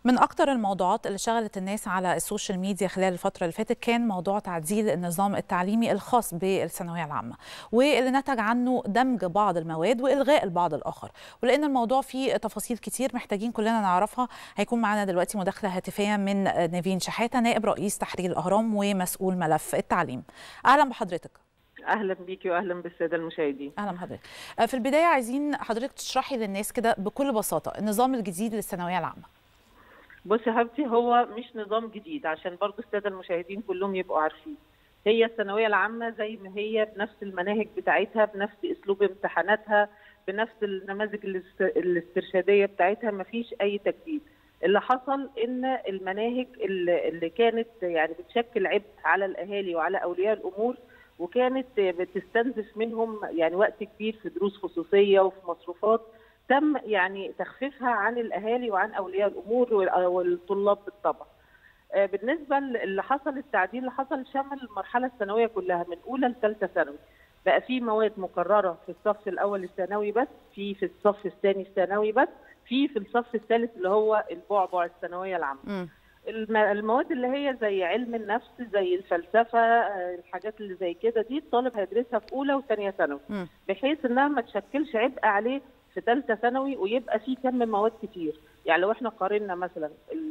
من أكثر الموضوعات اللي شغلت الناس على السوشيال ميديا خلال الفترة اللي فاتت كان موضوع تعديل النظام التعليمي الخاص بالثانوية العامة واللي نتج عنه دمج بعض المواد وإلغاء البعض الآخر ولأن الموضوع فيه تفاصيل كتير محتاجين كلنا نعرفها هيكون معنا دلوقتي مداخلة هاتفية من نيفين شحاتة نائب رئيس تحرير الأهرام ومسؤول ملف التعليم أهلا بحضرتك اهلا بيكي واهلا بالساده المشاهدين اهلا بحضرتك في البدايه عايزين حضرتك تشرحي للناس كده بكل بساطه النظام الجديد للثانويه العامه بصي يا حبيبتي هو مش نظام جديد عشان برضو الساده المشاهدين كلهم يبقوا عارفين هي الثانويه العامه زي ما هي بنفس المناهج بتاعتها بنفس اسلوب امتحاناتها بنفس النماذج الاسترشاديه بتاعتها ما فيش اي تجديد اللي حصل ان المناهج اللي كانت يعني بتشكل عبء على الاهالي وعلى اولياء الامور وكانت بتستنزف منهم يعني وقت كبير في دروس خصوصيه وفي مصروفات تم يعني تخفيفها عن الاهالي وعن اولياء الامور والطلاب بالطبع. بالنسبه اللي حصل التعديل اللي حصل شمل المرحله الثانويه كلها من اولى لثالثه ثانوي. بقى في مواد مكرره في الصف الاول الثانوي بس، في في الصف الثاني الثانوي بس، في في الصف الثالث اللي هو البعبع الثانويه العامه. م. المواد اللي هي زي علم النفس زي الفلسفه الحاجات اللي زي كده دي الطالب هيدرسها في اولى وثانيه ثانوي بحيث انها ما تشكلش عبء عليه في ثالثه ثانوي ويبقى في كم مواد كتير يعني لو احنا قارنا مثلا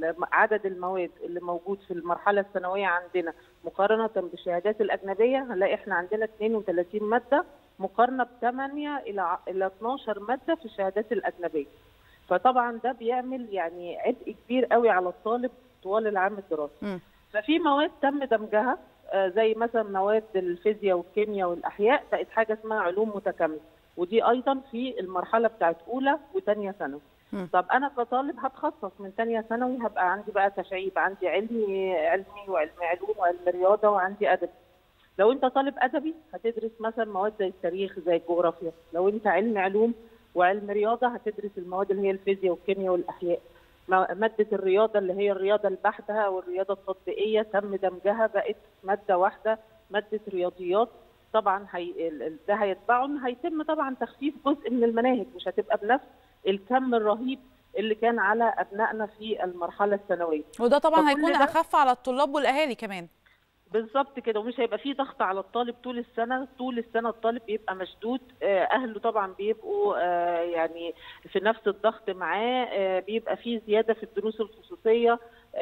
عدد المواد اللي موجود في المرحله الثانويه عندنا مقارنه بالشهادات الاجنبيه هنلاقي احنا عندنا 32 ماده مقارنه ب 8 الى الى 12 ماده في الشهادات الاجنبيه فطبعا ده بيعمل يعني عبء كبير قوي على الطالب طوال العام الدراسي م. ففي مواد تم دمجها زي مثلا مواد الفيزياء والكيمياء والاحياء بقت حاجه اسمها علوم متكامله ودي ايضا في المرحله بتاعت اولى وثانيه ثانوي طب انا كطالب هتخصص من ثانيه ثانوي هبقى عندي بقى تشعيب عندي علمي علمي وعلم علوم وعلم رياضه وعندي ادبي لو انت طالب ادبي هتدرس مثلا مواد زي التاريخ زي الجغرافيا لو انت علم علوم وعلم رياضه هتدرس المواد اللي هي الفيزياء والكيمياء والاحياء مادة الرياضة اللي هي الرياضة البحتة والرياضة التطبيقية تم دمجها بقت مادة واحدة مادة رياضيات طبعا هي ده هيتبعه ان هيتم طبعا تخفيف جزء من المناهج مش هتبقى بنفس الكم الرهيب اللي كان على ابنائنا في المرحله الثانويه وده طبعا هيكون اخف على الطلاب والاهالي كمان بالظبط كده ومش هيبقى فيه ضغط على الطالب طول السنه طول السنه الطالب بيبقى مشدود اهله طبعا بيبقوا يعني في نفس الضغط معاه بيبقى فيه زياده في الدروس الخصوصيه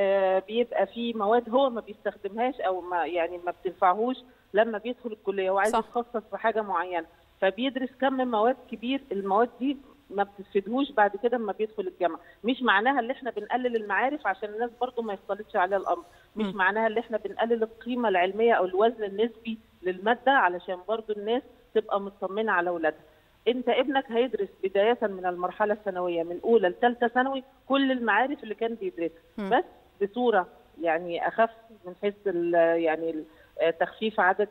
بيبقى فيه مواد هو ما بيستخدمهاش او ما يعني ما بتنفعهوش لما بيدخل الكليه وعايز يتخصص في حاجه معينه فبيدرس كم مواد كبير المواد دي ما بتفيدهوش بعد كده اما بيدخل الجامعه مش معناها ان احنا بنقلل المعارف عشان الناس برضو ما يختلطش عليها الامر مش م. معناها ان احنا بنقلل القيمه العلميه او الوزن النسبي للماده علشان برضو الناس تبقى مطمنه على اولادها انت ابنك هيدرس بدايه من المرحله الثانويه من اولى لثالثه ثانوي كل المعارف اللي كان بيدرسها بس بصوره يعني اخف من حيث يعني تخفيف عدد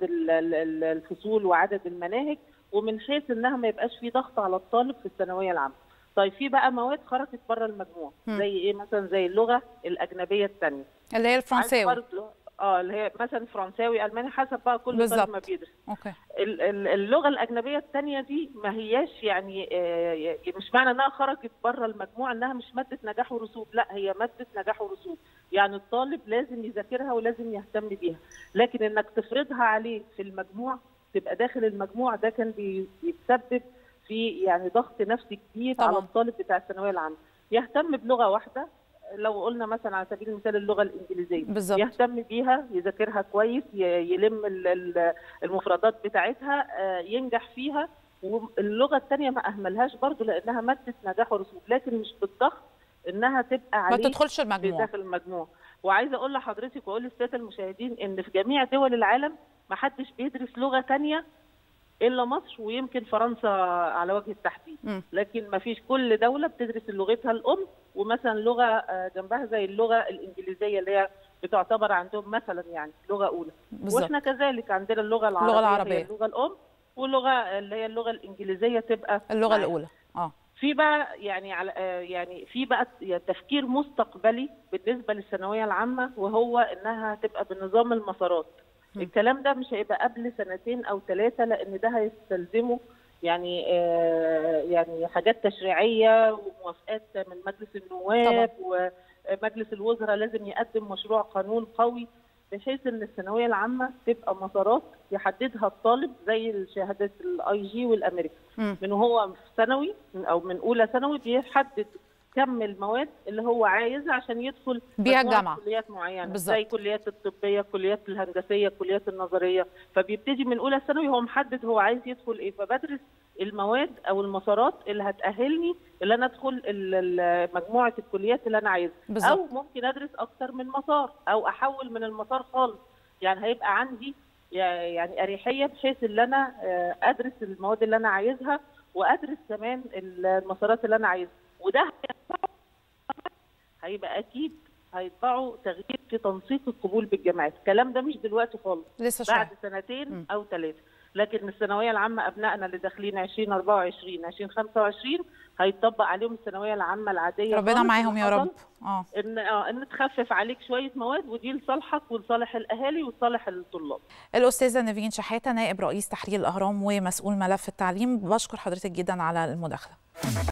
الفصول وعدد المناهج ومن حيث انها ما يبقاش في ضغط على الطالب في الثانويه العامه. طيب في بقى مواد خرجت بره المجموع زي ايه مثلا زي اللغه الاجنبيه الثانيه اللي هي الفرنساوي اه اللي هي مثلا فرنساوي الماني حسب بقى كل طالب ما بيدرس اوكي اللغه الاجنبيه الثانيه دي ما هياش يعني آه مش معنى انها خرجت بره المجموع انها مش ماده نجاح ورسوب لا هي ماده نجاح ورسوب يعني الطالب لازم يذاكرها ولازم يهتم بيها لكن انك تفرضها عليه في المجموع تبقى داخل المجموع ده كان بيتسبب في يعني ضغط نفسي كبير طبعا. على الطالب بتاع الثانويه العامه يهتم بلغه واحده لو قلنا مثلا على سبيل المثال اللغه الانجليزيه بالزبط. يهتم بيها يذاكرها كويس يلم المفردات بتاعتها ينجح فيها واللغه الثانيه ما اهملهاش برضو لانها ماده نجاح ورسوب لكن مش بالضغط انها تبقى عليه ما تدخلش المجموع داخل المجموع وعايزه اقول لحضرتك واقول للساده المشاهدين ان في جميع دول العالم ما حدش بيدرس لغه ثانيه الا مصر ويمكن فرنسا على وجه التحديد م. لكن ما فيش كل دوله بتدرس لغتها الام ومثلا لغه جنبها زي اللغه الانجليزيه اللي هي بتعتبر عندهم مثلا يعني لغه اولى بالزبط. واحنا كذلك عندنا اللغه العربيه, اللغة العربية. هي اللغه الام واللغه اللي هي اللغه الانجليزيه تبقى اللغه معاها. الاولى اه في بقى يعني على يعني في بقى تفكير مستقبلي بالنسبه للثانويه العامه وهو انها تبقى بنظام المسارات الكلام ده مش هيبقى قبل سنتين او ثلاثه لان ده هيستلزمه يعني آه يعني حاجات تشريعيه وموافقات من مجلس النواب و مجلس الوزراء لازم يقدم مشروع قانون قوي بحيث ان الثانويه العامه تبقى مسارات يحددها الطالب زي شهادات الاي جي والامريكا من هو في ثانوي او من اولى ثانوي بيحدد كم المواد اللي هو عايزها عشان يدخل بيها الجامعه كليات معينه بالزبط. زي كليات الطبيه كليات الهندسيه كليات النظريه فبيبتدي من اولى ثانوي هو محدد هو عايز يدخل ايه فبدرس المواد او المسارات اللي هتاهلني اللي انا ادخل مجموعه الكليات اللي انا عايزها او ممكن ادرس اكتر من مسار او احول من المسار خالص يعني هيبقى عندي يعني اريحيه بحيث ان انا ادرس المواد اللي انا عايزها وادرس كمان المسارات اللي انا عايزها وده هيبقى اكيد هيطبعوا تغيير في تنسيق القبول بالجامعات الكلام ده مش دلوقتي خالص لسه بعد سنتين م. او ثلاثه لكن الثانويه العامه ابنائنا اللي داخلين 2024 2025 هيطبق عليهم الثانويه العامه العاديه ربنا معاهم يا رب اه ان اه ان تخفف عليك شويه مواد ودي لصالحك ولصالح الاهالي ولصالح الطلاب. الاستاذه نيفين شحاته نائب رئيس تحرير الاهرام ومسؤول ملف التعليم بشكر حضرتك جدا على المداخله.